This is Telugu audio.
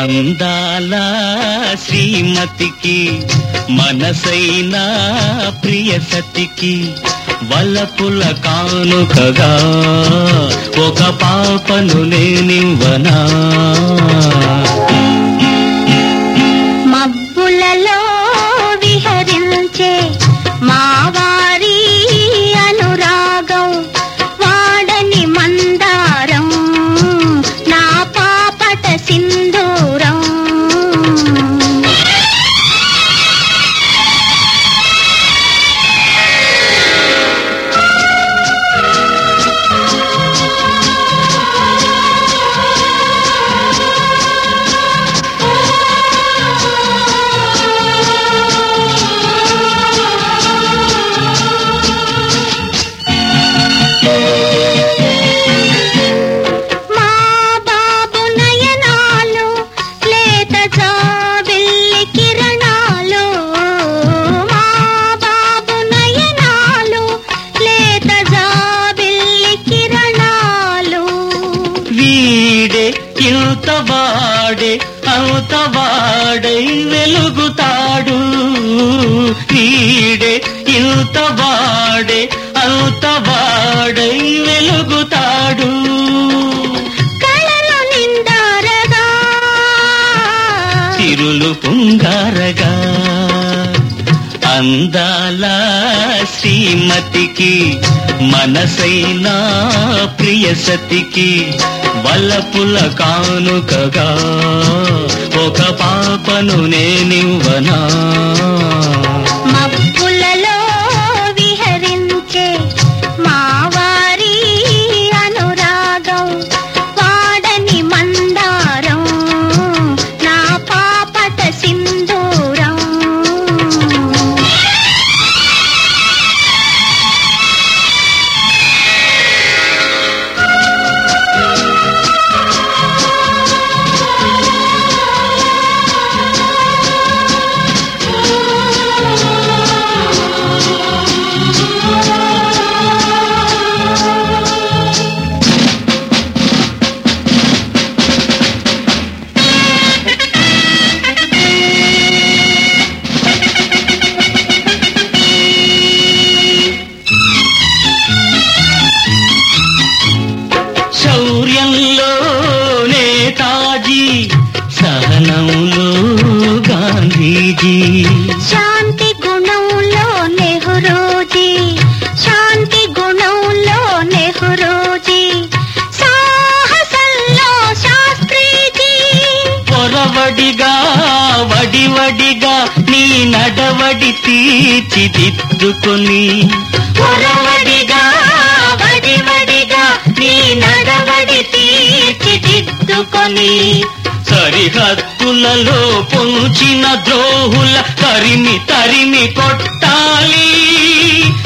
అందాల శ్రీమతికి మనసైన ప్రియ సతికి వలపుల కానుకగా ఒక పాపను నేనివ్వనా మబ్బులలో విహరించే మావారి అనురాగం వాడని మందారం నా పాపట సింధూరం మా బాబు నయనాలు లేత జాబిల్లి కిరణాలు మా బాబు నయనాలు లేత జాబిల్లి కిరణాలు వీడే ఇంత వాడే అంత వాడై వెలుగుతాడు వీడే ఇంత వాడే అంత వాడై వెలుగుతాడు కళలు నిండారగా తిరులు పుంగారగా అందాల శ్రీమతికి మనసైన ప్రియ సతికి వల్లపుల కానుకగా ఒక పాపను నేనివ్వనా మబ్బులలో విహరించే మావారి అనురాగం వాడని మందారం నా పాపట సింధూరం శౌర్యంలో నేతాజీ సహనంలో గాంధీజీ శాంతి గుణంలో నెహ్రూజీ శాంతి గుణంలో నెహ్రూజీ సాహసంలో శాస్త్రీజీ పొరవడిగా వడివడిగా నీ నడవడి తీర్చిదిద్దుకొని పొరవడిగా వడివడిగా నీ నడవడి తీర్చిదిద్దుకొని సరిహద్దులలో పొంచిన ద్రోహుల తరిమి తరిమి కొట్టాలి